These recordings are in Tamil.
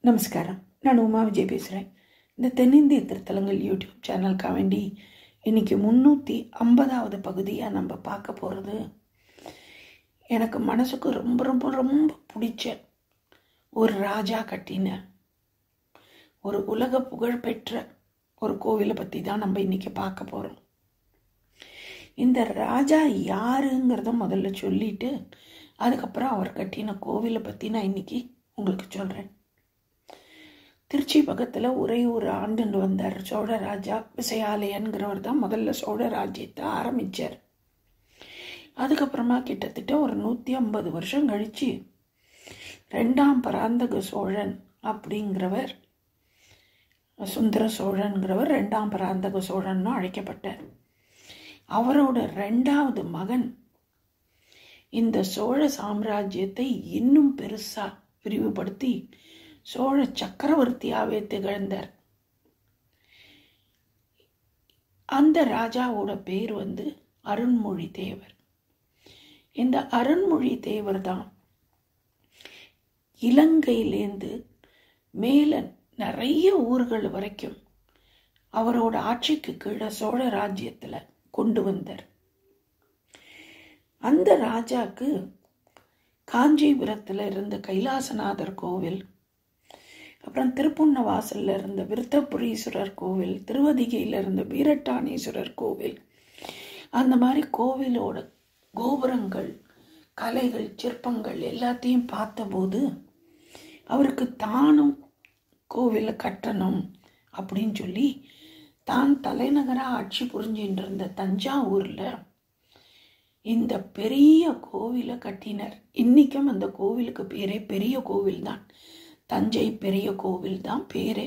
நமஸ்காரம் நான் உமா விஜய் பேசுகிறேன் இந்த தென்னிந்திய திருத்தலங்கள் யூடியூப் சேனலுக்காக வேண்டி இன்றைக்கி முந்நூற்றி ஐம்பதாவது பகுதியாக நம்ம பார்க்க போகிறது எனக்கு மனசுக்கு ரொம்ப ரொம்ப ரொம்ப பிடிச்ச ஒரு ராஜா கட்டின ஒரு உலக புகழ்பெற்ற ஒரு கோவிலை பற்றி தான் நம்ம இன்றைக்கி பார்க்க போகிறோம் இந்த ராஜா யாருங்கிறத முதல்ல சொல்லிட்டு அதுக்கப்புறம் அவர் கட்டின கோவிலை பற்றி நான் இன்றைக்கி உங்களுக்கு சொல்கிறேன் திருச்சி பக்கத்தில் ஒரே ஒரு ஆண்டுண்டு வந்தார் சோழ ராஜா விசயாலயன்கிறவர் தான் முதல்ல சோழ ராஜ்யத்தை ஆரம்பித்தார் அதுக்கப்புறமா கிட்டத்தட்ட ஒரு நூற்றி ஐம்பது வருஷம் கழித்து ரெண்டாம் பராந்தக சோழன் அப்படிங்கிறவர் சுந்தர சோழன்கிறவர் ரெண்டாம் பராந்தக சோழன்னு அழைக்கப்பட்டார் அவரோட ரெண்டாவது மகன் இந்த சோழ சாம்ராஜ்யத்தை இன்னும் பெருசா விரிவுபடுத்தி சோழ சக்கரவர்த்தியாவே திகழ்ந்தார் அந்த ராஜாவோட பேர் வந்து அருண்மொழி தேவர் இந்த அருண்மொழி தேவர் தான் இலங்கையிலேருந்து மேல நிறைய ஊர்கள் வரைக்கும் அவரோட ஆட்சிக்கு கீழே சோழ ராஜ்யத்தில் கொண்டு வந்தார் அந்த ராஜாக்கு காஞ்சிபுரத்தில் இருந்த கைலாசநாதர் கோவில் அப்புறம் திருப்புண்ணவாசலில் இருந்த விருத்தபுரீஸ்வரர் கோவில் திருவதிகையில் இருந்த வீரட்டானீஸ்வரர் கோவில் அந்த மாதிரி கோவிலோட கோபுரங்கள் கலைகள் சிற்பங்கள் எல்லாத்தையும் பார்த்தபோது அவருக்கு தானும் கோவிலை கட்டணும் அப்படின்னு சொல்லி தான் தலைநகராக ஆட்சி புரிஞ்சின்னு இருந்த தஞ்சாவூரில் இந்த பெரிய கோவிலை கட்டினர் இன்றைக்கும் அந்த கோவிலுக்கு பேரே பெரிய கோவில் தான் தஞ்சை பெரிய கோவில் தான் பேரே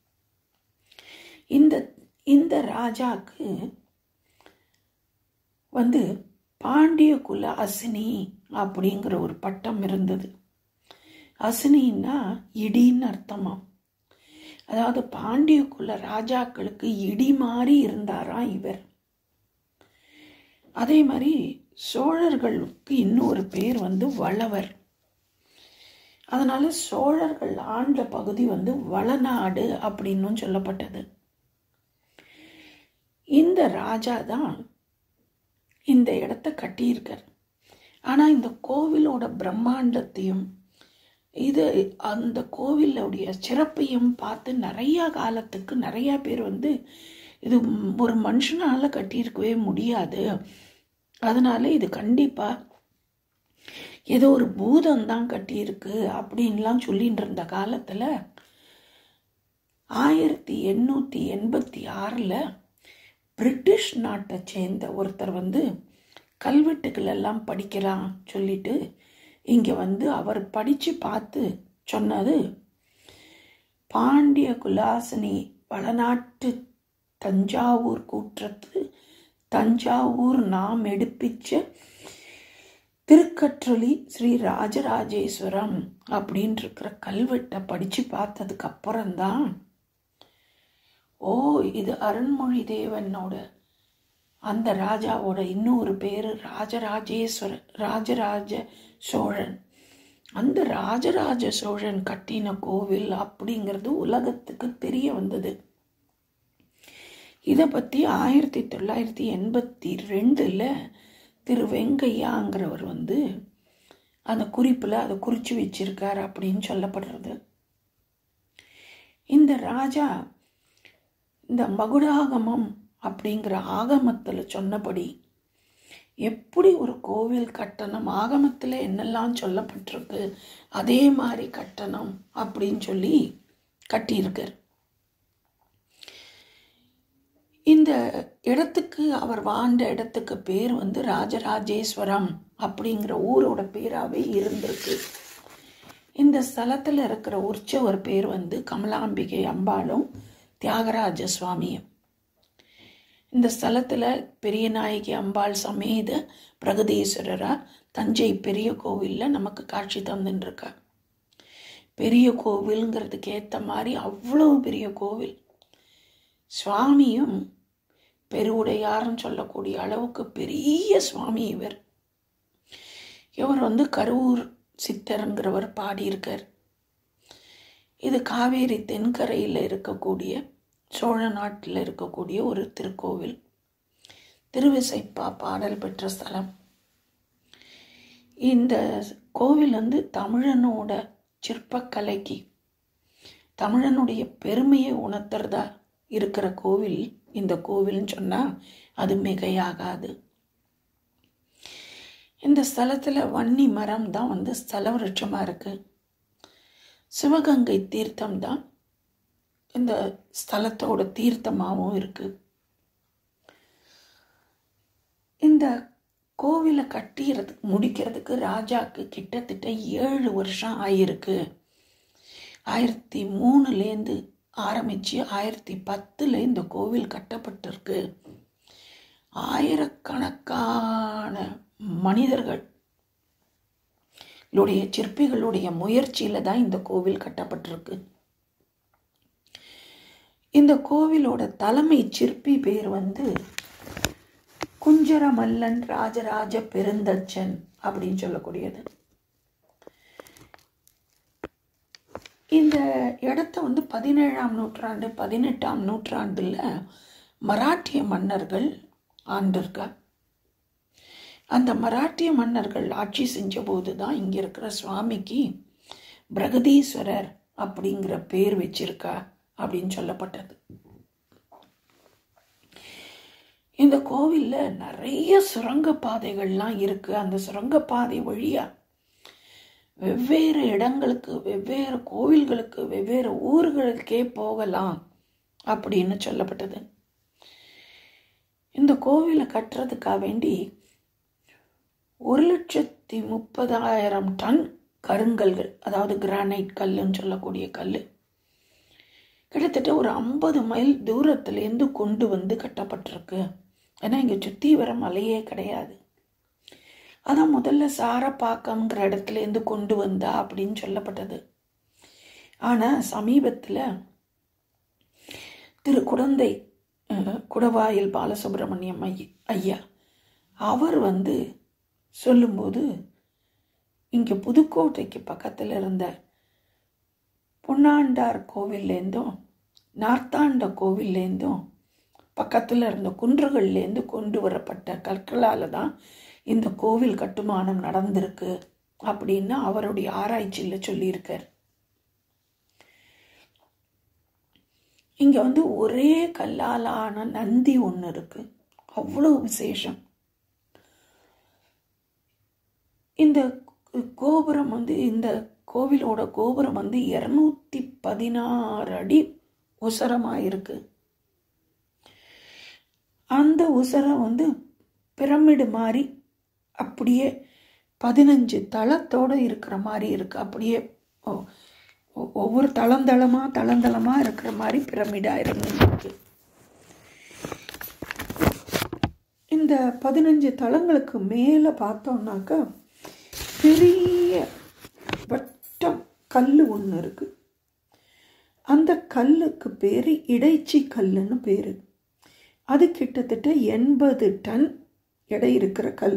இந்த இந்த ராஜாக்கு வந்து பாண்டிய குல அசினி அப்படிங்கிற ஒரு பட்டம் இருந்தது அசினின்னா இடின்னு அர்த்தமாம் அதாவது பாண்டிய குல ராஜாக்களுக்கு இடி மாதிரி இருந்தாராம் இவர் அதே மாதிரி சோழர்களுக்கு இன்னொரு பேர் வந்து வளவர் அதனால சோழர்கள் ஆண்ட பகுதி வந்து வளநாடு அப்படின்னும் சொல்லப்பட்டது இந்த ராஜா தான் இந்த இடத்த கட்டியிருக்கார் ஆனால் இந்த கோவிலோட பிரம்மாண்டத்தையும் இது அந்த கோவிலுடைய சிறப்பையும் பார்த்து நிறையா காலத்துக்கு நிறையா பேர் வந்து இது ஒரு மனுஷனால் கட்டியிருக்கவே முடியாது அதனால இது கண்டிப்பாக ஏதோ ஒரு பூதம் தான் கட்டியிருக்கு அப்படின்லாம் சொல்லிட்டு இருந்த காலத்தில் ஆயிரத்தி எண்ணூற்றி எண்பத்தி ஆறில் பிரிட்டிஷ் நாட்டை சேர்ந்த ஒருத்தர் வந்து கல்வெட்டுகள் எல்லாம் படிக்கலாம் சொல்லிட்டு இங்கே வந்து அவர் படித்து பார்த்து சொன்னது பாண்டிய குலாசினி வளநாட்டு தஞ்சாவூர் கூற்றத்து தஞ்சாவூர் நாம் எடுப்பிச்ச திருக்கற்றொலி ஸ்ரீ ராஜராஜேஸ்வரம் அப்படின்னு இருக்கிற கல்வெட்டை படித்து பார்த்ததுக்கு அப்புறம்தான் ஓ இது அருண்மொழி தேவனோட அந்த ராஜாவோட இன்னொரு பேர் ராஜராஜேஸ்வர ராஜராஜ சோழன் அந்த ராஜராஜ சோழன் கட்டின கோவில் அப்படிங்கிறது உலகத்துக்கு தெரிய வந்தது இதை பற்றி ஆயிரத்தி தொள்ளாயிரத்தி எண்பத்தி ரெண்டில் திரு வெங்கையாங்கிறவர் வந்து அந்த குறிப்பில் அதை குறித்து வச்சிருக்கார் அப்படின்னு சொல்லப்படுறது இந்த ராஜா இந்த மகுடாகமம் அப்படிங்கிற ஆகமத்தில் சொன்னபடி எப்படி ஒரு கோவில் கட்டணம் ஆகமத்தில் என்னெல்லாம் சொல்லப்பட்டிருக்கு அதே மாதிரி கட்டணம் அப்படின்னு சொல்லி கட்டியிருக்கார் இந்த இடத்துக்கு அவர் வாழ்ந்த இடத்துக்கு பேர் வந்து ராஜராஜேஸ்வரம் அப்படிங்கிற ஊரோட பேராகவே இருந்திருக்கு இந்த ஸ்தலத்தில் இருக்கிற உற்சவர் பேர் வந்து கமலாம்பிகை அம்பாளும் தியாகராஜ சுவாமியும் இந்த ஸ்தலத்தில் பெரிய நாயகி அம்பாள் சமேத பிரகதீஸ்வரராக தஞ்சை பெரிய கோவிலில் நமக்கு காட்சி தந்துட்டுருக்கா பெரிய கோவிலுங்கிறதுக்கு ஏற்ற மாதிரி அவ்வளோ பெரிய கோவில் சுவாமியும் பெருவுடையார்னு சொல்லக்கூடிய அளவுக்கு பெரிய சுவாமி இவர் இவர் வந்து கரூர் சித்தருங்கிறவர் பாடியிருக்கார் இது காவேரி தென்கரையில் இருக்கக்கூடிய சோழ நாட்டில் இருக்கக்கூடிய ஒரு திருக்கோவில் திருவிசைப்பா பாடல் பெற்ற ஸ்தலம் இந்த கோவில் வந்து தமிழனோட சிற்பக்கலைக்கு தமிழனுடைய பெருமையை உணர்த்துறதா இருக்கிற கோவில் இந்த கோவில்னு சொன்னால் அது மிகையாகாது இந்த ஸ்தலத்தில் வன்னி மரம் தான் வந்து ஸ்தல விருட்சமாக இருக்குது சிவகங்கை தீர்த்தம் தான் இந்த ஸ்தலத்தோட தீர்த்தமாகவும் இருக்குது இந்த கோவிலை கட்டிறதுக்கு முடிக்கிறதுக்கு ராஜாக்கு கிட்டத்தட்ட ஏழு வருஷம் ஆகியிருக்கு ஆயிரத்தி மூணுலேருந்து ஆரம்பித்து ஆயிரத்தி பத்தில் இந்த கோவில் கட்டப்பட்டிருக்கு ஆயிரக்கணக்கான மனிதர்கள் ளுடைய சிற்பிகளுடைய முயற்சியில் தான் இந்த கோவில் கட்டப்பட்டிருக்கு இந்த கோவிலோட தலைமை சிற்பி பேர் வந்து குஞ்சரமல்லன் ராஜராஜ பெருந்தச்சன் அப்படின்னு சொல்லக்கூடியது இந்த இடத்த வந்து பதினேழாம் நூற்றாண்டு பதினெட்டாம் நூற்றாண்டில் மராட்டிய மன்னர்கள் ஆண்டிருக்கா அந்த மராட்டிய மன்னர்கள் ஆட்சி செஞ்சபோது தான் இங்கே இருக்கிற சுவாமிக்கு பிரகதீஸ்வரர் அப்படிங்கிற பேர் வச்சிருக்கா அப்படின்னு சொல்லப்பட்டது இந்த கோவிலில் நிறைய சுரங்க பாதைகள்லாம் இருக்குது அந்த சுரங்கப்பாதை வழியாக வெவ்வேறு இடங்களுக்கு வெவ்வேறு கோவில்களுக்கு வெவ்வேறு ஊர்களுக்கே போகலாம் அப்படின்னு சொல்லப்பட்டது இந்த கோவிலை கட்டுறதுக்காக வேண்டி ஒரு லட்சத்தி முப்பதாயிரம் டன் கருங்கல்கள் அதாவது கிரானைட் கல்லுன்னு சொல்லக்கூடிய கல் கிட்டத்தட்ட ஒரு ஐம்பது மைல் தூரத்துலேருந்து கொண்டு வந்து கட்டப்பட்டிருக்கு ஏன்னா இங்கே சுற்றி வர மலையே கிடையாது அதான் முதல்ல சாரப்பாக்கம்ங்கிற இடத்துலேருந்து கொண்டு வந்தா அப்படின்னு சொல்லப்பட்டது ஆனால் சமீபத்தில் திரு குடந்தை குடவாயில் பாலசுப்ரமணியம் ஐய ஐயா அவர் வந்து சொல்லும்போது இங்கே புதுக்கோட்டைக்கு பக்கத்தில் இருந்த பொன்னாண்டார் கோவில்லேருந்தும் நார்த்தாண்ட கோவில்லேருந்தும் பக்கத்தில் இருந்த குன்றுகள்லேருந்து கொண்டு வரப்பட்ட கற்களால் தான் இந்த கோவில் கட்டுமானம் நடந்திருக்கு அப்படின்னு அவருடைய ஆராய்ச்சியில் சொல்லியிருக்கார் இங்கே வந்து ஒரே கல்லாலான நந்தி ஒன்று இருக்கு அவ்வளோ விசேஷம் இந்த கோபுரம் வந்து இந்த கோவிலோட கோபுரம் வந்து இரநூத்தி பதினாறு அடி உசரமாக இருக்கு அந்த உசரம் வந்து பிரமிடு மாதிரி அப்படியே பதினஞ்சு தளத்தோடு இருக்கிற மாதிரி இருக்கு அப்படியே ஒவ்வொரு தளந்தளமாக தளந்தளமாக இருக்கிற மாதிரி பிரமிடாக இருந்துருக்கு இந்த பதினஞ்சு தளங்களுக்கு மேலே பார்த்தோம்னாக்கா பெரிய வட்டம் கல் ஒன்று இருக்குது அந்த கல்லுக்கு பேர் இடைச்சி கல்லுன்னு பேர் அது கிட்டத்தட்ட எண்பது டன் எடை இருக்கிற கல்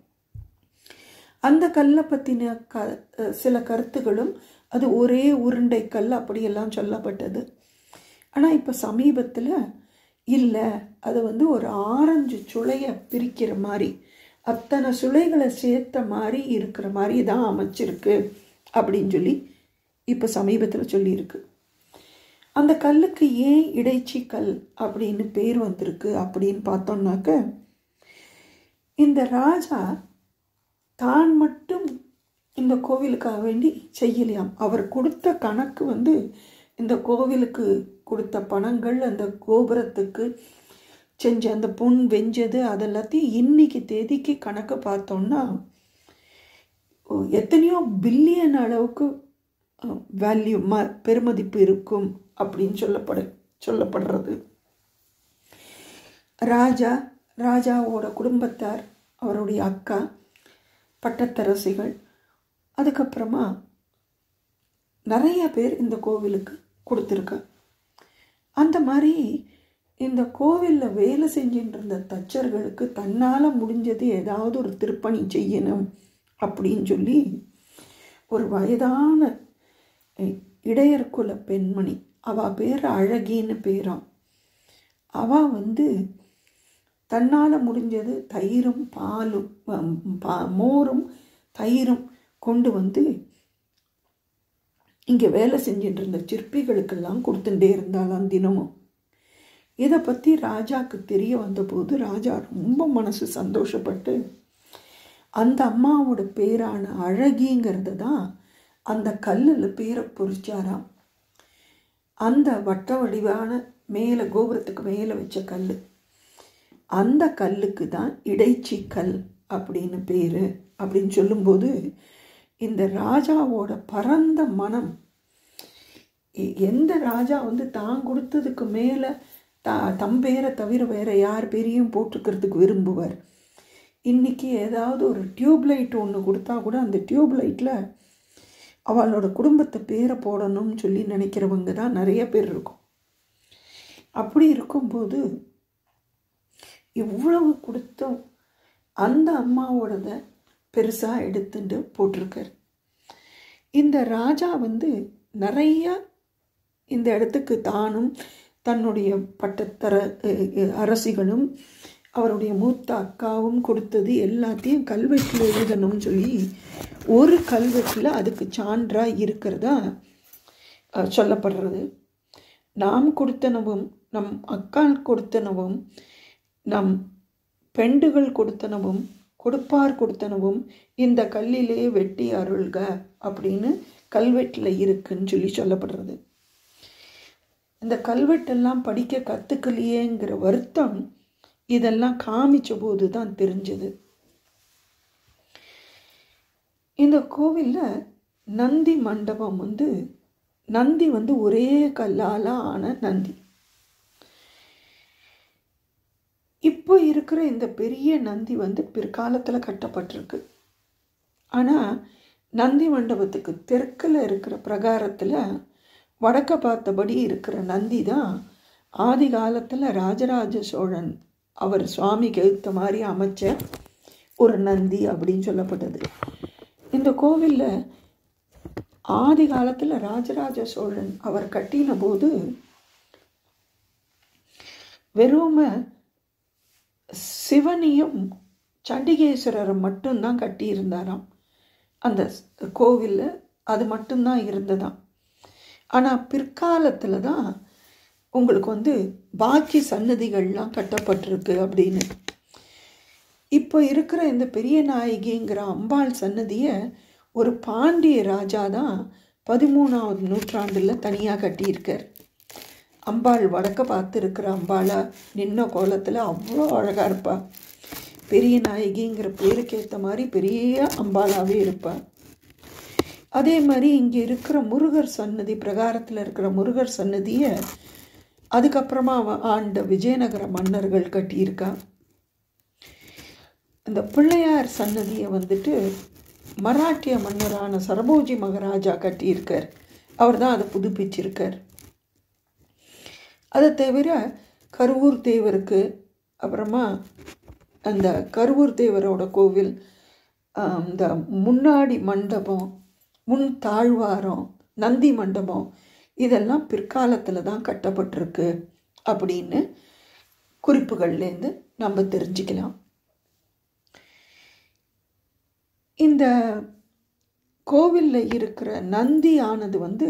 அந்த கல்லை பற்றின க சில கருத்துகளும் அது ஒரே உருண்டை கல் அப்படியெல்லாம் சொல்லப்பட்டது ஆனால் இப்போ சமீபத்தில் இல்லை அது வந்து ஒரு ஆரஞ்சு சுளையை பிரிக்கிற மாதிரி அத்தனை சுளைகளை சேர்த்த மாதிரி இருக்கிற மாதிரி தான் அமைச்சிருக்கு அப்படின்னு சொல்லி இப்போ சமீபத்தில் சொல்லியிருக்கு அந்த கல்லுக்கு ஏன் இடைச்சி கல் அப்படின்னு பேர் வந்திருக்கு அப்படின்னு பார்த்தோம்னாக்க இந்த ராஜா தான் மட்டும் இந்த கோவிலுக்காக வேண்டி செய்யலையாம் அவர் கொடுத்த கணக்கு வந்து இந்த கோவிலுக்கு கொடுத்த பணங்கள் அந்த கோபுரத்துக்கு செஞ்ச அந்த பொன் வெஞ்சது அதெல்லாத்தையும் இன்னைக்கு தேதிக்கு கணக்கு பார்த்தோம்னா எத்தனையோ பில்லியன் அளவுக்கு வேல்யூ ம பெருமதிப்பு இருக்கும் அப்படின்னு சொல்லப்படு சொல்லப்படுறது ராஜா ராஜாவோட குடும்பத்தார் அவருடைய அக்கா பட்டத்தரசிகள் அதுக்கப்புறமா நிறைய பேர் இந்த கோவிலுக்கு கொடுத்துருக்க அந்த மாதிரி இந்த கோவிலில் வேலை செஞ்சுட்டு இருந்த தச்சர்களுக்கு தன்னால் முடிஞ்சது ஏதாவது ஒரு திருப்பணி செய்யணும் அப்படின்னு சொல்லி ஒரு வயதான இடையர்குல பெண்மணி அவ பேர் அழகின்னு பேராம் அவ வந்து தன்னால் முடிஞ்சது தயிரும் பாலும் அம், பா- மோரும் தயிரும் கொண்டு வந்து இங்கே வேலை செஞ்சுட்டு இருந்த சிற்பிகளுக்கெல்லாம் கொடுத்துட்டே இருந்தாளாம் தினமும் இதை பற்றி ராஜாக்கு தெரிய வந்தபோது ராஜா ரொம்ப மனசு சந்தோஷப்பட்டு அந்த அம்மாவோட பேரான அழகிங்கிறது தான் அந்த கல்லில் பேரை பொறிச்சாராம் அந்த வட்ட வடிவான மேலே கோபுரத்துக்கு மேலே வச்ச கல் அந்த கல்லுக்கு தான் இடைச்சி கல் அப்படின்னு பேர் அப்படின்னு சொல்லும்போது இந்த ராஜாவோட பரந்த மனம் எ- எந்த ராஜா வந்து தான் கொடுத்ததுக்கு மேலே த தம் பேரை தவிர வேற யார் பேரையும் போட்டுக்கிறதுக்கு விரும்புவார் இன்னைக்கு ஏதாவது ஒரு டியூப் லைட் ஒன்று கொடுத்தா கூட அந்த டியூப் லைட்டில் அவளோட குடும்பத்தை பேரை போடணும்னு சொல்லி நினைக்கிறவங்க தான் நிறைய பேர் இருக்கும் அப்படி இருக்கும்போது இவ்வளவு கொடுத்தும் அந்த அம்மாவோடத பெருசாக எடுத்துட்டு போட்டிருக்கார் இந்த ராஜா வந்து நிறைய இந்த இடத்துக்கு தானும் தன்னுடைய பட்டத்தர அஹ், அஹ், அரசிகளும் அவருடைய மூத்த அக்காவும் கொடுத்தது எல்லாத்தையும் கல்வெட்டில் எழுதணும்னு சொல்லி ஒரு கல்வெட்டில் அதுக்கு சான்றாக இருக்கிறதா அஹ், சொல்லப்படுறது நாம் கொடுத்தனவும் நம் அக்கா கொடுத்தனவும் நம் பெண்டுகள் கொடுத்தனவும் கொடுப்பார் கொடுத்தனவும் இந்த கல்லிலே வெட்டி அருள்க அப்படின்னு கல்வெட்டில் இருக்குன்னு சொல்லி சொல்லப்படுறது இந்த கல்வெட்டெல்லாம் படிக்க கற்றுக்கலையேங்கிற வருத்தம் இதெல்லாம் காமிச்ச போது தான் தெரிஞ்சது இந்த கோவிலில் நந்தி மண்டபம் வந்து நந்தி வந்து ஒரே கல்லால் ஆன நந்தி இப்போ இருக்கிற இந்த பெரிய நந்தி வந்து பிற்காலத்தில் கட்டப்பட்டிருக்கு ஆனால் நந்தி மண்டபத்துக்கு தெற்கில் இருக்கிற பிரகாரத்தில் வடக்க பார்த்தபடி இருக்கிற நந்தி தான் ஆதி காலத்தில் ராஜராஜ சோழன் அவர் சுவாமிக்கு எழுத்த மாதிரி அமைச்ச ஒரு நந்தி அப்படின்னு சொல்லப்பட்டது இந்த கோவிலில் ஆதி காலத்தில் ராஜராஜ சோழன் அவர் கட்டின போது வெறும சிவனையும் சண்டிகேஸ்வரரை மட்டும்தான் கட்டியிருந்தாராம் அந்த கோவிலில் அது மட்டும்தான் இருந்ததாம் ஆனால் பிற்காலத்தில் தான் உங்களுக்கு வந்து பாக்கி சன்னதிகள்லாம் கட்டப்பட்டிருக்கு அப்படின்னு இப்போ இருக்கிற இந்த பெரிய நாயகிங்கிற அம்பாள் சன்னதியை ஒரு பாண்டிய ராஜா தான் பதிமூணாவது நூற்றாண்டில் தனியாக கட்டியிருக்கார் அம்பாள் வடக்க பார்த்து இருக்கிற அம்பாளா நின்ன கோலத்தில் அவ்வளோ அழகாக இருப்பா பெரிய நாயகிங்கிற பேருக்கு ஏற்ற மாதிரி பெரிய அம்பாளாகவே இருப்பா அதே மாதிரி இங்கே இருக்கிற முருகர் சன்னதி பிரகாரத்தில் இருக்கிற முருகர் சன்னதியை அதுக்கப்புறமா அவ ஆண்ட விஜயநகர மன்னர்கள் கட்டியிருக்கா இந்த பிள்ளையார் சன்னதியை வந்துட்டு மராட்டிய மன்னரான சரபோஜி மகாராஜா கட்டியிருக்கார் அவர் தான் அதை புதுப்பிச்சிருக்கார் அதை தவிர கருவூர் தேவருக்கு அப்புறமா அந்த கருவூர் தேவரோட கோவில் ஆம், இந்த முன்னாடி மண்டபம் முன் தாழ்வாரம் நந்தி மண்டபம் இதெல்லாம் பிற்காலத்தில் தான் கட்டப்பட்டிருக்கு அப்படின்னு குறிப்புகள்லேருந்து நம்ம தெரிஞ்சுக்கலாம் இந்த கோவிலில் இருக்கிற நந்தி ஆனது வந்து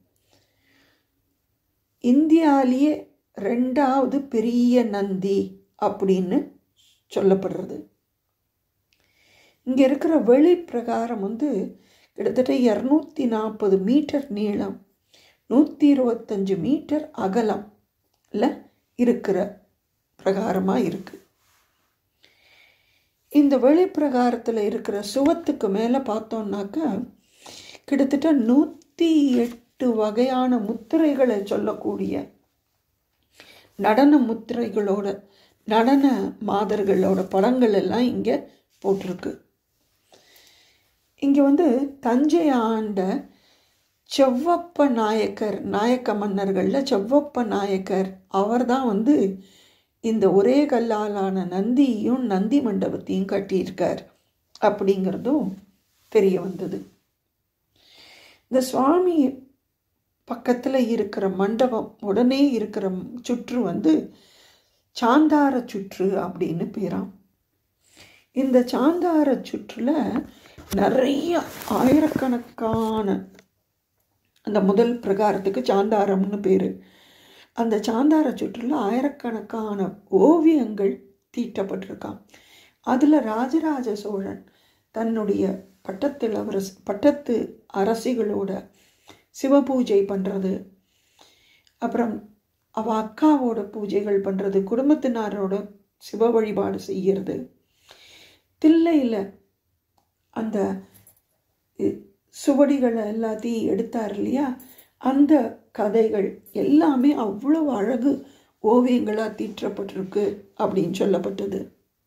இந்தியாவிலேயே ரெண்டாவது பெரிய நந்தி அப்படின்னு சொல்லப்படுறது இங்கே இருக்கிற வெளி பிரகாரம் வந்து கிட்டத்தட்ட இரநூத்தி நாற்பது மீட்டர் நீளம் நூற்றி இருபத்தஞ்சு மீட்டர் அகலம் இல்லை இருக்கிற பிரகாரமாக இருக்குது இந்த வெளிப்பிரகாரத்தில் இருக்கிற சுவத்துக்கு மேலே பார்த்தோம்னாக்கா கிட்டத்தட்ட நூற்றி எட்டு வகையான முத்திரைகளை சொல்லக்கூடிய நடன முத்திரைகளோட நடன மாதர்களோட படங்கள் எல்லாம் இங்கே போட்டிருக்கு இங்கே வந்து தஞ்சை ஆண்ட செவ்வப்ப நாயக்கர் நாயக்க மன்னர்களில் செவ்வப்ப நாயக்கர் அவர் தான் வந்து இந்த ஒரே கல்லாலான நந்தியையும் நந்தி மண்டபத்தையும் கட்டியிருக்கார் அப்படிங்கிறதும் தெரிய வந்தது இந்த சுவாமி பக்கத்தில் இருக்கிற மண்டபம் உடனே இருக்கிற சுற்று வந்து சாந்தார சுற்று அப்படின்னு பேராம் இந்த சாந்தார சுற்றுல நிறைய ஆயிரக்கணக்கான அந்த முதல் பிரகாரத்துக்கு சாந்தாரம்னு பேர் அந்த சாந்தார சுற்றுல ஆயிரக்கணக்கான ஓவியங்கள் தீட்டப்பட்டிருக்கான் அதில் ராஜராஜ சோழன் தன்னுடைய பட்டத்தில் அரசு பட்டத்து அரசிகளோட சிவபூஜை பண்ணுறது அப்புறம் அவ அக்காவோட பூஜைகள் பண்ணுறது குடும்பத்தினரோட சிவ வழிபாடு செய்கிறது தில்லையில் அந்த சுவடிகளை எல்லாத்தையும் எடுத்தார் இல்லையா அந்த கதைகள் எல்லாமே அவ்வளவு அழகு ஓவியங்களாக தீற்றப்பட்டிருக்கு அப்படின்னு சொல்லப்பட்டது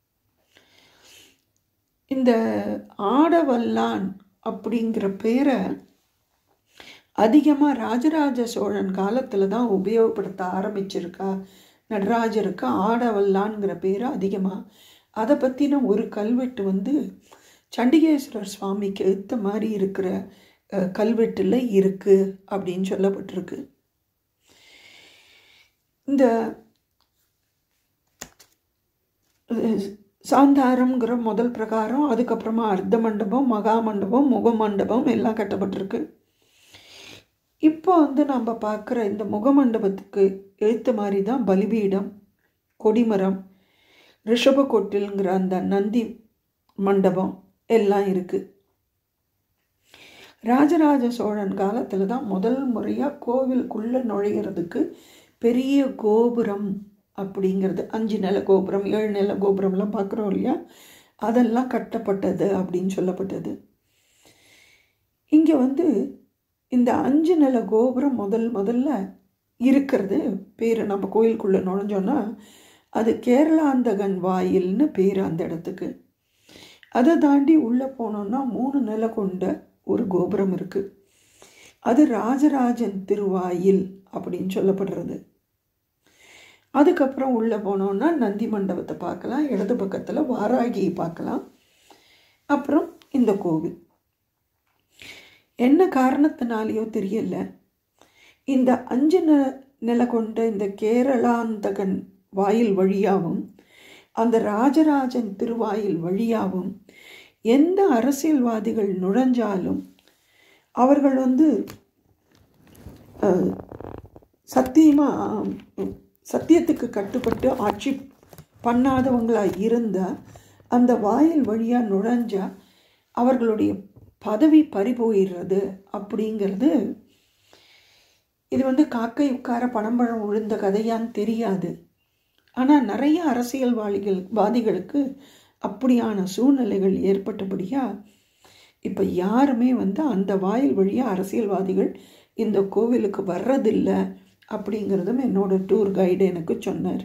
இந்த ஆடவல்லான் அப்படிங்கிற பேரை அதிகமாக ராஜராஜ சோழன் காலத்தில் தான் உபயோகப்படுத்த ஆரம்பிச்சிருக்கா நடராஜருக்கு ஆடவல்லான்ங்கிற பேர் அதிகமாக அதை பற்றின ஒரு கல்வெட்டு வந்து சண்டிகேஸ்வரர் சுவாமிக்கு ஏற்ற மாதிரி இருக்கிற கல்வெட்டில் இருக்குது அப்படின்னு சொல்லப்பட்டிருக்கு இந்த சாந்தாரம்ங்கிற முதல் பிரகாரம் அதுக்கப்புறமா அர்த்த மண்டபம் மகா மண்டபம் முக மண்டபம் எல்லாம் கட்டப்பட்டிருக்கு இப்போ வந்து நம்ம பார்க்குற இந்த முகமண்டபத்துக்கு எழுத்த மாதிரி தான் பலிபீடம் கொடிமரம் ரிஷபக்கோட்டில்ங்கிற அந்த நந்தி மண்டபம் எல்லாம் இருக்குது ராஜராஜ சோழன் காலத்தில் தான் முதல் முறையாக கோவிலுக்குள்ளே நுழைகிறதுக்கு பெரிய கோபுரம் அப்படிங்கிறது அஞ்சு நில கோபுரம் ஏழு நில கோபுரம்லாம் பார்க்குறோம் இல்லையா அதெல்லாம் கட்டப்பட்டது அப்படின்னு சொல்லப்பட்டது இங்கே வந்து இந்த அஞ்சு நில கோபுரம் முதல் முதல்ல இருக்கிறது பேர் நம்ம கோயிலுக்குள்ளே நுழைஞ்சோன்னா அது கேரளாந்தகன் வாயில்னு பேர் அந்த இடத்துக்கு அதை தாண்டி உள்ளே போனோன்னா மூணு நில கொண்ட ஒரு கோபுரம் இருக்குது அது ராஜராஜன் திருவாயில் அப்படின்னு சொல்லப்படுறது அதுக்கப்புறம் உள்ளே போனோன்னா நந்தி மண்டபத்தை பார்க்கலாம் இடது பக்கத்தில் வாராகியை பார்க்கலாம் அப்புறம் இந்த கோவில் என்ன காரணத்தினாலேயோ தெரியல இந்த அஞ்சு ந நில கொண்ட இந்த கேரளாந்தகன் வாயில் வழியாகவும் அந்த ராஜராஜன் திருவாயில் வழியாகவும் எந்த அரசியல்வாதிகள் நுழைஞ்சாலும் அவர்கள் வந்து சத்தியமாக சத்தியத்துக்கு கட்டுப்பட்டு ஆட்சி பண்ணாதவங்களாக இருந்தால் அந்த வாயில் வழியாக நுழைஞ்சால் அவர்களுடைய பதவி பறிபோயிடுறது அப்படிங்கிறது இது வந்து காக்கை உட்கார பணம்பழம் விழுந்த கதையான்னு தெரியாது ஆனால் நிறைய அரசியல்வாதிகள் வாதிகளுக்கு அப்படியான சூழ்நிலைகள் ஏற்பட்டபடியா இப்போ யாருமே வந்து அந்த வாயில் வழியாக அரசியல்வாதிகள் இந்த கோவிலுக்கு வர்றதில்லை அப்படிங்கிறதும் என்னோட டூர் கைடு எனக்கு சொன்னார்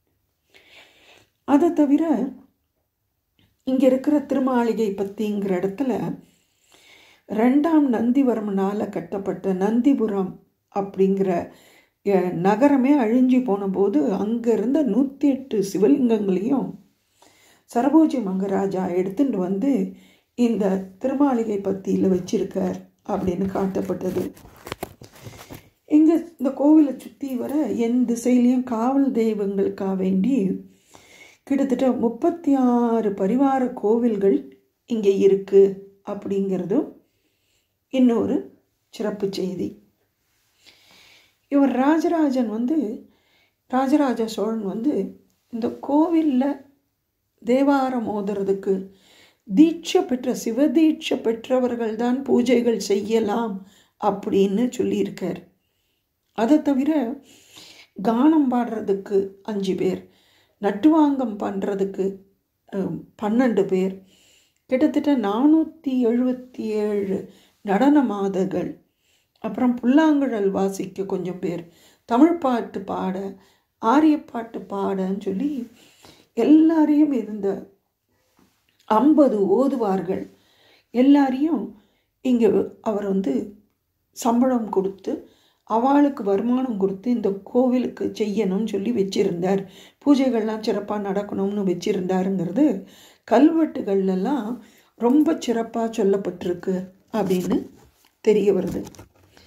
அதை தவிர இங்கே இருக்கிற திருமாளிகை பற்றிங்கிற இடத்துல ரெண்டாம் நந்திவர்மனால் கட்டப்பட்ட நந்திபுரம் அப்படிங்கிற நகரமே அழிஞ்சு போன போது அங்கே இருந்த நூற்றி எட்டு சிவலிங்கங்களையும் சரபோஜி மங்கராஜா எடுத்துட்டு வந்து இந்த திருமாளிகை பத்தியில் வச்சிருக்கார் அப்படின்னு காட்டப்பட்டது இங்கே இந்த கோவிலை சுற்றி வர என் திசையிலையும் காவல் தெய்வங்களுக்காக வேண்டி கிட்டத்தட்ட முப்பத்தி ஆறு பரிவார கோவில்கள் இங்கே இருக்குது அப்படிங்கிறதும் இன்னொரு சிறப்பு செய்தி இவர் ராஜராஜன் வந்து ராஜராஜ சோழன் வந்து இந்த கோவிலில் தேவாரம் ஓதுறதுக்கு தீட்சை பெற்ற சிவதீட்சை பெற்றவர்கள் தான் பூஜைகள் செய்யலாம் அப்படின்னு சொல்லியிருக்கார் அதை தவிர கானம் பாடுறதுக்கு அஞ்சு பேர் நட்டுவாங்கம் பண்ணுறதுக்கு பன்னெண்டு பேர் கிட்டத்தட்ட நானூற்றி எழுபத்தி ஏழு நடன மாதர்கள் அப்புறம் புல்லாங்குழல் வாசிக்க கொஞ்சம் பேர் தமிழ் பாட்டு பாட ஆரியப்பாட்டு பாடன்னு சொல்லி எல்லாரையும் இருந்த ஐம்பது ஓதுவார்கள் எல்லாரையும் இங்கே அவர் வந்து சம்பளம் கொடுத்து அவளுக்கு வருமானம் கொடுத்து இந்த கோவிலுக்கு செய்யணும்னு சொல்லி வச்சிருந்தார் பூஜைகள்லாம் சிறப்பாக நடக்கணும்னு வச்சிருந்தாருங்கிறது கல்வெட்டுகள்லாம் ரொம்ப சிறப்பாக சொல்லப்பட்டிருக்கு அப்படின்னு தெரிய வருது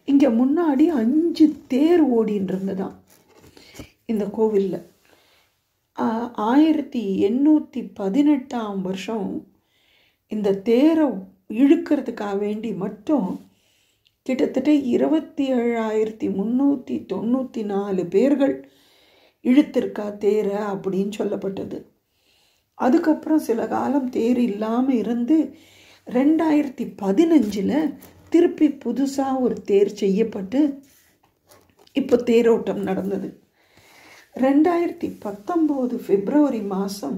இங்கே முன்னாடி அஞ்சு தேர் ஓடின்னு இருந்ததாம் இந்த கோவிலில் ஆயிரத்தி எண்ணூற்றி பதினெட்டாம் வருஷம் இந்த தேரை இழுக்கிறதுக்காக வேண்டி மட்டும் கிட்டத்தட்ட இருபத்தி ஏழாயிரத்தி முந்நூற்றி தொண்ணூற்றி நாலு பேர்கள் இழுத்திருக்கா தேரை அப்படின்னு சொல்லப்பட்டது அதுக்கப்புறம் சில காலம் தேர் இல்லாமல் இருந்து ரெண்டாயிரத்தி பதினஞ்சில் திருப்பி புதுசாக ஒரு தேர் செய்யப்பட்டு இப்போ தேரோட்டம் நடந்தது ரெண்டாயிரத்தி பத்தொம்போது பிப்ரவரி மாதம்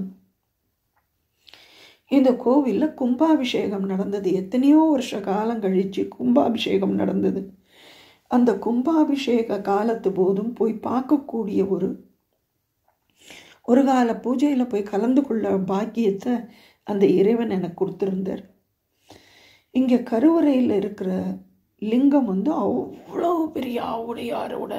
இந்த கோவிலில் கும்பாபிஷேகம் நடந்தது எத்தனையோ வருஷ காலம் கழித்து கும்பாபிஷேகம் நடந்தது அந்த கும்பாபிஷேக காலத்து போதும் போய் பார்க்கக்கூடிய ஒரு ஒரு கால பூஜையில் போய் கலந்து கொள்ள பாக்கியத்தை அந்த இறைவன் எனக்கு கொடுத்துருந்தார் இங்கே கருவறையில் இருக்கிற லிங்கம் வந்து அவ்வளோ பெரிய ஆவுடையாரோட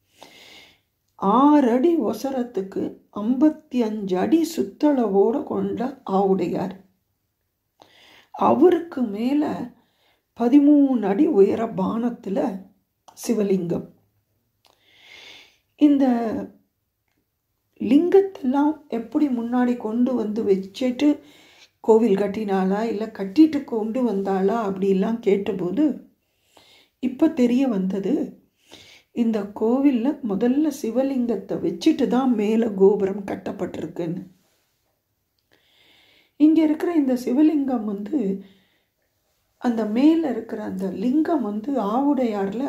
ஆறு அடி ஒசரத்துக்கு ஐம்பத்தி அஞ்சு அடி சுத்தளவோடு கொண்ட ஆவுடையார் அவருக்கு மேலே பதிமூணு அடி உயர பானத்தில் சிவலிங்கம் இந்த லிங்கத்தெல்லாம் எப்படி முன்னாடி கொண்டு வந்து வச்சுட்டு கோவில் கட்டினாளா இல்லை கட்டிட்டு கொண்டு வந்தாளா அப்படிலாம் கேட்டபோது இப்போ தெரிய வந்தது இந்த கோவிலில் முதல்ல சிவலிங்கத்தை வச்சுட்டு தான் மேலே கோபுரம் கட்டப்பட்டிருக்குன்னு இங்கே இருக்கிற இந்த சிவலிங்கம் வந்து அந்த மேலே இருக்கிற அந்த லிங்கம் வந்து ஆவுடையாரில்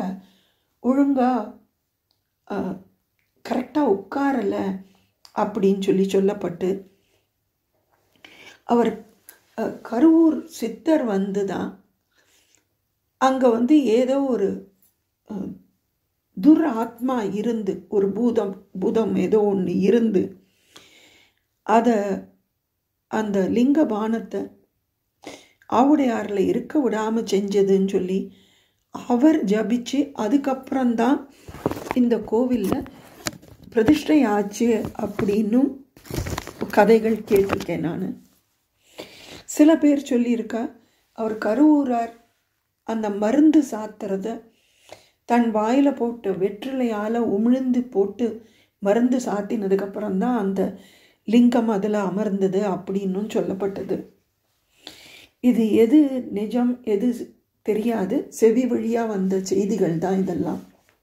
ஒழுங்காக கரெக்டாக உட்காரலை அப்படின்னு சொல்லி சொல்லப்பட்டு அவர் கருவூர் சித்தர் வந்து தான் அங்கே வந்து ஏதோ ஒரு துர் ஆத்மா இருந்து ஒரு பூதம் பூதம் ஏதோ ஒன்று இருந்து அதை அந்த லிங்க பானத்தை ஆவுடையாரில் இருக்க விடாமல் செஞ்சதுன்னு சொல்லி அவர் ஜபிச்சு அதுக்கப்புறம்தான் இந்த கோவிலில் பிரதிஷ்டை ஆச்சு அப்படின்னும் கதைகள் கேட்டிருக்கேன் நான் சில பேர் சொல்லியிருக்கா அவர் கருவூரார் அந்த மருந்து சாத்துறத தன் வாயில் போட்டு வெற்றிலையால் உமிழ்ந்து போட்டு மருந்து சாத்தினதுக்கப்புறம் தான் அந்த லிங்கம் அதில் அமர்ந்தது அப்படின்னும் சொல்லப்பட்டது இது எது நிஜம் எது தெரியாது செவி வழியாக வந்த செய்திகள் தான் இதெல்லாம்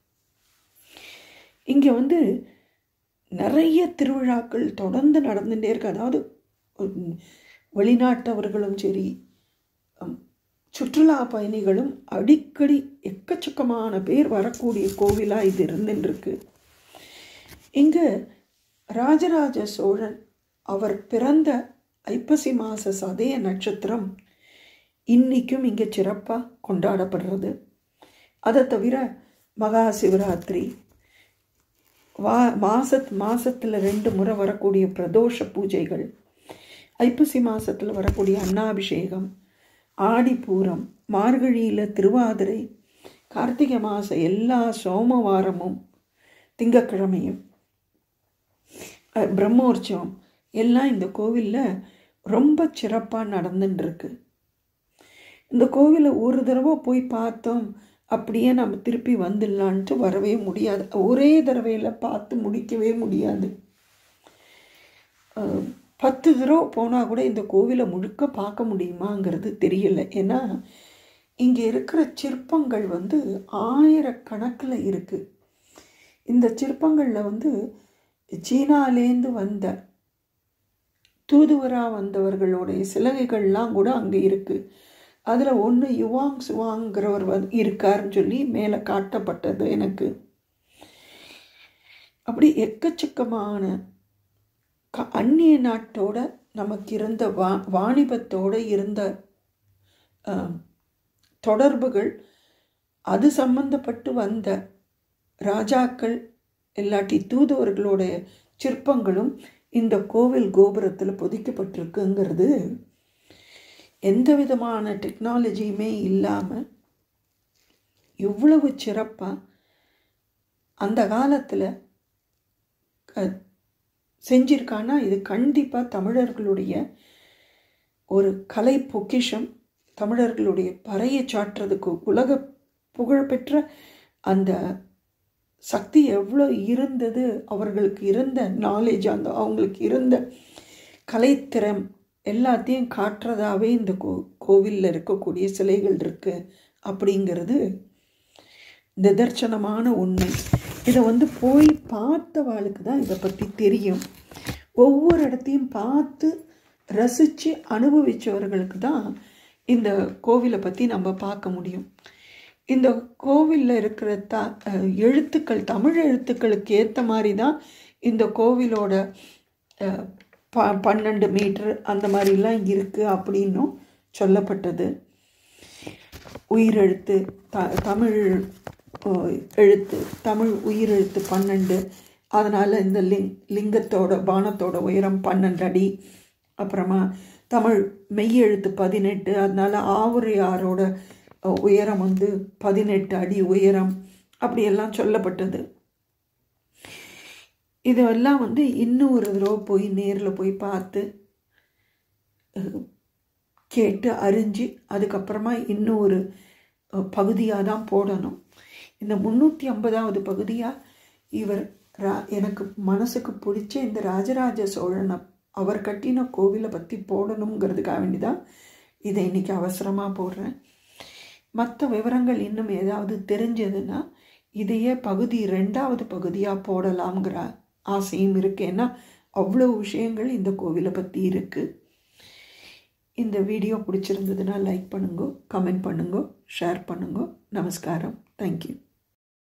இங்கே வந்து நிறைய திருவிழாக்கள் தொடர்ந்து நடந்துகிட்டே இருக்கு அதாவது வெளிநாட்டவர்களும் சரி சுற்றுலா பயணிகளும் அடிக்கடி எக்கச்சக்கமான பேர் வரக்கூடிய கோவிலாக இது இருந்துருக்கு இங்கே ராஜராஜ சோழன் அவர் பிறந்த ஐப்பசி மாத சதய நட்சத்திரம் இன்றைக்கும் இங்கே சிறப்பாக கொண்டாடப்படுறது அதை தவிர மகா சிவராத்திரி வா மாசத் மாதத்தில் ரெண்டு முறை வரக்கூடிய பிரதோஷ பூஜைகள் ஐப்பசி மாதத்தில் வரக்கூடிய அன்னாபிஷேகம் ஆடிப்பூரம் மார்கழியில் திருவாதிரை கார்த்திகை மாதம் எல்லா சோமவாரமும் திங்கக்கிழமையும் பிரம்மோற்சவம் எல்லாம் இந்த கோவிலில் ரொம்ப சிறப்பாக நடந்துட்டுருக்கு இந்த கோவிலை ஒரு தடவை போய் பார்த்தோம் அப்படியே நம்ம திருப்பி வந்துடலான்ட்டு வரவே முடியாது ஒரே தடவையில் பார்த்து முடிக்கவே முடியாது பத்து தடவை போனால் கூட இந்த கோவிலை முழுக்க பார்க்க முடியுமாங்கிறது தெரியல ஏன்னா இங்கே இருக்கிற சிற்பங்கள் வந்து ஆயிரக்கணக்கில் இருக்குது இந்த சிற்பங்களில் வந்து சீனாலேந்து வந்த தூதுவராக வந்தவர்களுடைய சிலகைகள்லாம் கூட அங்கே இருக்குது அதில் ஒன்று யுவாங் சுவாங்கிறவர் வந்து இருக்காருன்னு சொல்லி மேலே காட்டப்பட்டது எனக்கு அப்படி எக்கச்சக்கமான க அந்நிய நாட்டோட நமக்கு இருந்த வா வாணிபத்தோடு இருந்த தொடர்புகள் அது சம்பந்தப்பட்டு வந்த ராஜாக்கள் இல்லாட்டி தூதுவர்களுடைய சிற்பங்களும் இந்த கோவில் கோபுரத்தில் பொதிக்கப்பட்டிருக்குங்கிறது எந்த விதமான டெக்னாலஜியுமே இல்லாமல் இவ்வளவு சிறப்பாக அந்த காலத்தில் செஞ்சிருக்கானா இது கண்டிப்பாக தமிழர்களுடைய ஒரு கலை பொக்கிஷம் தமிழர்களுடைய பறையை சாற்றுறதுக்கு உலக புகழ்பெற்ற அந்த சக்தி எவ்வளோ இருந்தது அவர்களுக்கு இருந்த நாலேஜ் அந்த அவங்களுக்கு இருந்த கலைத்திறம் எல்லாத்தையும் காட்டுறதாவே இந்த கோ கோவிலில் இருக்கக்கூடிய சிலைகள் இருக்குது அப்படிங்கிறது நிதர்சனமான உண்மை இதை வந்து போய் பார்த்தவாளுக்கு தான் இதை பற்றி தெரியும் ஒவ்வொரு இடத்தையும் பார்த்து ரசித்து அனுபவித்தவர்களுக்கு தான் இந்த கோவிலை பற்றி நம்ம பார்க்க முடியும் இந்த கோவிலில் இருக்கிற த அஹ், எழுத்துக்கள் தமிழ் எழுத்துக்களுக்கு ஏற்ற மாதிரி தான் இந்த கோவிலோட அஹ், ப பன்னெண்டு மீட்டர் அந்த மாதிரிலாம் இருக்குது அப்படின்னும் சொல்லப்பட்டது உயிரெழுத்து த தமிழ் அஹ், எழுத்து தமிழ் உயிரெழுத்து பன்னெண்டு அதனால் இந்த லிங் லிங்கத்தோட பானத்தோட உயரம் பன்னெண்டு அடி அப்புறமா தமிழ் மெய்யெழுத்து பதினெட்டு அதனால் ஆவுரையாரோட அஹ், உயரம் வந்து பதினெட்டு அடி உயரம் அப்படியெல்லாம் சொல்லப்பட்டது இதெல்லாம் வந்து இன்னும் ஒரு தடவை போய் நேரில் போய் பார்த்து அஹ், கேட்டு அறிஞ்சு அதுக்கப்புறமா இன்னும் ஒரு பகுதியாக தான் போடணும் இந்த முந்நூற்றி ஐம்பதாவது பகுதியாக இவர் ரா எனக்கு மனசுக்கு பிடிச்ச இந்த ராஜராஜ சோழனை அவர் கட்டின கோவிலை பற்றி போடணுங்கிறதுக்காக வேண்டி தான் இதை இன்னைக்கு அவசரமாக போடுறேன் மற்ற விவரங்கள் இன்னும் ஏதாவது தெரிஞ்சதுன்னா இதையே பகுதி ரெண்டாவது பகுதியாக போடலாம்ங்கிற ஆசையும் இருக்கு ஏன்னா அவ்வளோ விஷயங்கள் இந்த கோவிலை பற்றி இருக்குது இந்த வீடியோ பிடிச்சிருந்ததுன்னா லைக் பண்ணுங்க கமெண்ட் பண்ணுங்க ஷேர் பண்ணுங்க நமஸ்காரம் தேங்க்யூ